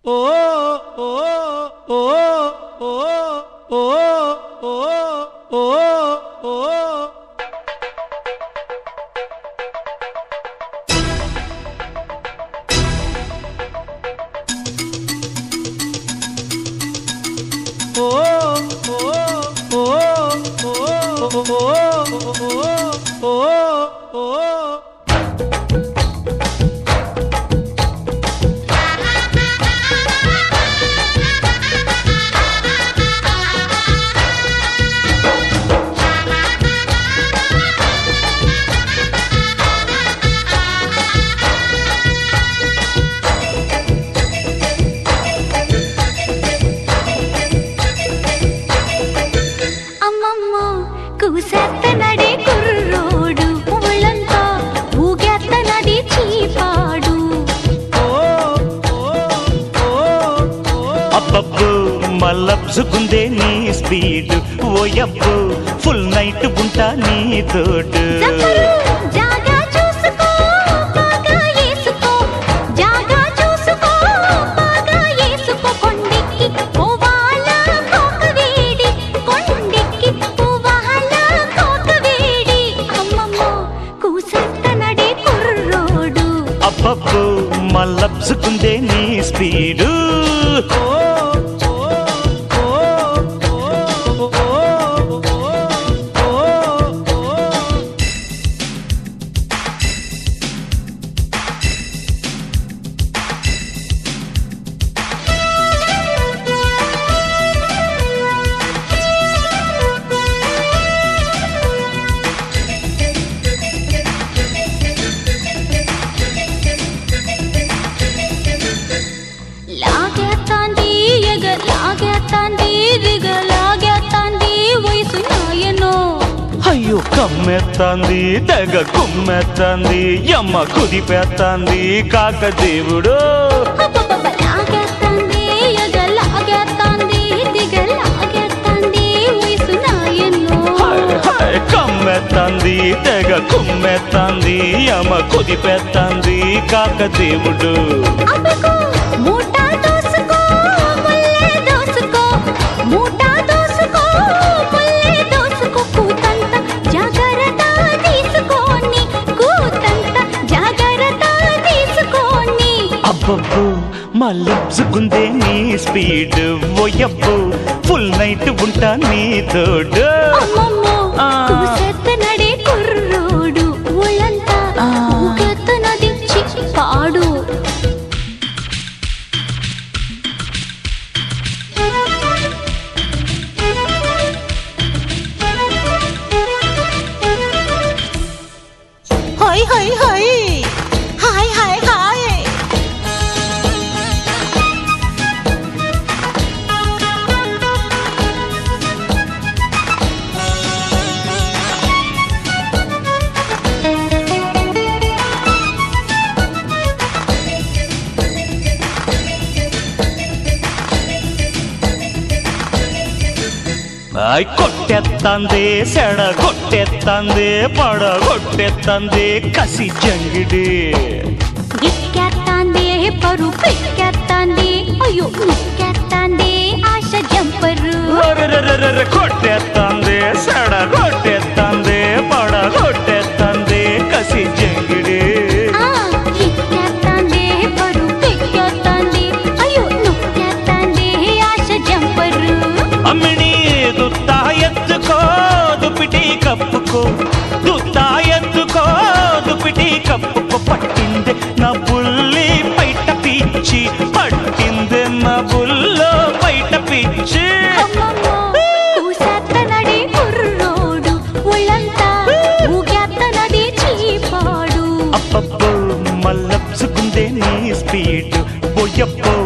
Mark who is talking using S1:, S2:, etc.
S1: ఓ ఓ ఓ ఓ ఓ ఓ ఓ ఓ ఓ ఓ ఓ ఓ ఓ ఓ
S2: అమ్మమ్మ కూసెత్త నడే కుర్రోడు ఒళ్ళంతా ఊగెత్త నది చీపాడు
S3: అబ్బబ్బు మల్లబ్జుకుందే నీ స్పీడ్ ఓయబ్బు ఫుల్ నైట్ ఉంటా నీ తోడు
S2: జబ్బరు జాగా చూసుకో బాగా ఏసుకో జాగా చూసుకో బాగా ఏసుకో కొండెక్కి పోవాల కోక వేడి కొండెక్కి పోవాల కోక వేడి అమ్మమ్మ కూసెత్త నడే కుర్రోడు
S3: అబ్బబ్బు మల్లబ్జుకుందే నీ స్పీడు
S2: లాగేస్తాంది ఎగ లాగేస్తాంది దిగ లాగేస్తాంది వయసు నాయనో
S3: అయ్యో కమ్మెత్తాంది తెగ కుమ్మెత్తాంది యమ్మ కుదిపేత్తాంది కాక దేవుడు
S2: అబ్బబ్బబ్బ లాగేస్తాంది ఎగ లాగేస్తాంది దిగ లాగేస్తాంది వయసు నాయనో
S3: హాయ్ హాయ్ కమ్మెత్తాంది తెగ కుమ్మెత్తాంది యమ్మ కుదిపేత్తాంది కాక దేవుడు
S2: అబ్బకో మూటా దోసుకో ముల్లే దోసుకో మూటా దోసుకో ముల్లే దోసుకో కూతంత జాగ్రత్త తీసుకోని కూతంత జాగ్రత్త తీసుకోని
S3: అబ్బబ్బు మల్లబ్జుకుందే నీ స్పీడ్ ఓయబ్బు ఫుల్ నైట్ ఉంటా నీ తోడు
S2: అమ్మమ్మో
S3: ఆ.
S2: కూసెత్త నడే కుర్రోడు ఒళ్ళంతా
S3: ఆ.
S2: ఊకెత్త నదిచ్చి పాడు
S4: హాయ్ హాయ్ హాయ్ హాయ్ హాయ్ హాయ్
S3: ఆయ్ కొట్టెత్తంది సెడ కొట్టెత్తంది పడ కొట్టెత్తంది కసి జంగిడి
S2: ఎక్కేత్తాంది పరు పెక్కేత్తాంది అయ్యో నొక్కేత్తాంది ఆశ జంపరు
S3: ఒరెరెరెరెరె కొట్టెత్తంది సెడ కొట్టెత్తంది పడ కొట్టెత్తంది కసి జంగిడి
S2: ఆ, ఎక్కేత్తాంది పరు పెక్కేత్తాంది అయ్యో నొక్కేత్తాంది ఆశ జంపరు
S3: అమ్మిణి దుత్తా ఎత్తుకో దుపిటి కప్పుకో దుత్తా ఎత్తుకో దుపిటి కప్పుకో పట్టింది నా బుల్లి బయట పిచ్చి పట్టింది నా బుల్లో బయట పిచ్చి
S2: అమ్మమ్మో, కూసేత్త నడి కుర్రోడు ఒళ్ళంతా ఊగేత్త నది చీపాడు
S3: అబ్బబ్బో మల్లప్సుకుందే నీ స్పీడ్ బొయ్యబ్బో